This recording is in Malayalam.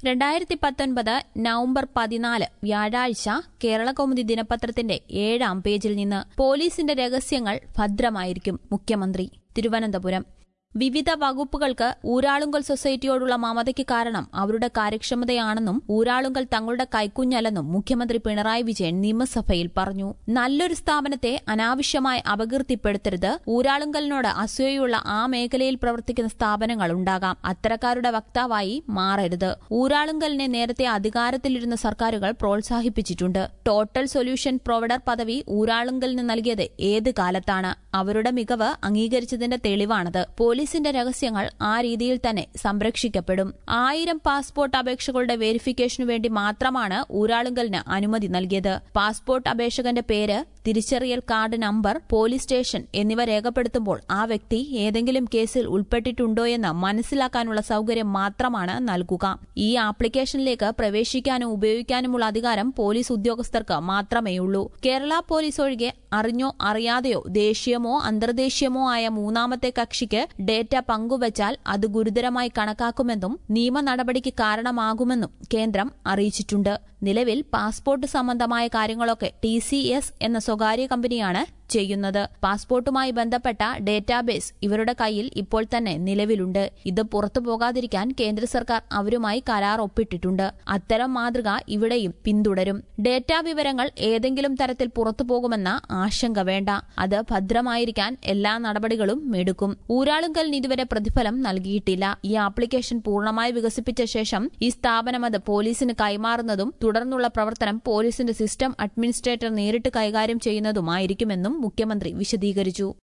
രണ്ടായിരത്തി പത്തൊൻപത് നവംബർ പതിനാല് വ്യാഴാഴ്ച കേരളകൗമുദി ദിനപത്രത്തിന്റെ ഏഴാം പേജിൽ നിന്ന് പോലീസിന്റെ രഹസ്യങ്ങൾ ഭദ്രമായിരിക്കും മുഖ്യമന്ത്രി തിരുവനന്തപുരം വിവിധ വകുപ്പുകൾക്ക് ഊരാളുങ്കൽ സൊസൈറ്റിയോടുള്ള മമതയ്ക്ക് കാരണം അവരുടെ കാര്യക്ഷമതയാണെന്നും ഊരാളുങ്കൽ തങ്ങളുടെ കൈക്കുഞ്ഞല്ലെന്നും മുഖ്യമന്ത്രി പിണറായി വിജയൻ നിയമസഭയിൽ പറഞ്ഞു നല്ലൊരു സ്ഥാപനത്തെ അനാവശ്യമായി അപകീർത്തിപ്പെടുത്തരുത് ഊരാളുങ്കലിനോട് അസൂയയുള്ള ആ മേഖലയിൽ പ്രവർത്തിക്കുന്ന സ്ഥാപനങ്ങൾ ഉണ്ടാകാം അത്തരക്കാരുടെ വക്താവായി മാറരുത് ഊരാളുങ്കലിനെ നേരത്തെ അധികാരത്തിലിരുന്ന സർക്കാരുകൾ പ്രോത്സാഹിപ്പിച്ചിട്ടുണ്ട് ടോട്ടൽ സൊല്യൂഷൻ പ്രൊവൈഡർ പദവി ഊരാളുങ്കലിന് നൽകിയത് ഏത് കാലത്താണ് അവരുടെ മികവ് അംഗീകരിച്ചതിന്റെ തെളിവാണത് പോലീസിന്റെ രഹസ്യങ്ങൾ ആ രീതിയിൽ തന്നെ സംരക്ഷിക്കപ്പെടും ആയിരം പാസ്പോർട്ട് അപേക്ഷകളുടെ വെരിഫിക്കേഷനു വേണ്ടി മാത്രമാണ് ഊരാളുങ്കലിന് അനുമതി നൽകിയത് പാസ്പോർട്ട് അപേക്ഷകന്റെ പേര് തിരിച്ചറിയൽ കാർഡ് നമ്പർ പോലീസ് സ്റ്റേഷൻ എന്നിവ രേഖപ്പെടുത്തുമ്പോൾ ആ വ്യക്തി ഏതെങ്കിലും കേസിൽ ഉൾപ്പെട്ടിട്ടുണ്ടോയെന്ന് മനസ്സിലാക്കാനുള്ള സൌകര്യം മാത്രമാണ് നൽകുക ഈ ആപ്ലിക്കേഷനിലേക്ക് പ്രവേശിക്കാനും ഉപയോഗിക്കാനുമുള്ള അധികാരം പോലീസ് ഉദ്യോഗസ്ഥർക്ക് മാത്രമേയുള്ളൂ കേരള പോലീസ് ഒഴികെ അറിഞ്ഞോ അറിയാതെയോ ദേശീയമോ അന്തർദേശീയമോ ആയ മൂന്നാമത്തെ കക്ഷിക്ക് ഡേറ്റ പങ്കുവച്ചാൽ അത് ഗുരുതരമായി കണക്കാക്കുമെന്നും നിയമ നടപടിക്ക് കാരണമാകുമെന്നും കേന്ദ്രം അറിയിച്ചിട്ടുണ്ട് നിലവിൽ പാസ്പോർട്ട് സംബന്ധമായ കാര്യങ്ങളൊക്കെ ടി സി എസ് എന്ന സ്വകാര്യ കമ്പനിയാണ് ചെയ്യുന്നത് പാസ്പോർട്ടുമായി ബന്ധപ്പെട്ട ഡേറ്റാബേസ് ഇവരുടെ കയ്യിൽ ഇപ്പോൾ തന്നെ നിലവിലുണ്ട് ഇത് പുറത്തു പോകാതിരിക്കാൻ കേന്ദ്ര സർക്കാർ അവരുമായി കരാർ ഒപ്പിട്ടിട്ടുണ്ട് അത്തരം മാതൃക ഇവിടെയും പിന്തുടരും ഡേറ്റാ വിവരങ്ങൾ ഏതെങ്കിലും തരത്തിൽ പുറത്തു പോകുമെന്ന ആശങ്ക വേണ്ട അത് ഭദ്രമായിരിക്കാൻ എല്ലാ നടപടികളും എടുക്കും ഊരാളുങ്കലിന് ഇതുവരെ പ്രതിഫലം നൽകിയിട്ടില്ല ഈ ആപ്ലിക്കേഷൻ പൂർണ്ണമായി വികസിപ്പിച്ച ശേഷം ഈ സ്ഥാപനം അത് പോലീസിന് കൈമാറുന്നതും തുടർന്നുള്ള പ്രവർത്തനം പോലീസിന്റെ സിസ്റ്റം അഡ്മിനിസ്ട്രേറ്റർ നേരിട്ട് കൈകാര്യം ചെയ്യുന്നതുമായിരിക്കുമെന്നും മുഖ്യമന്ത്രി വിശദീകരിച്ചു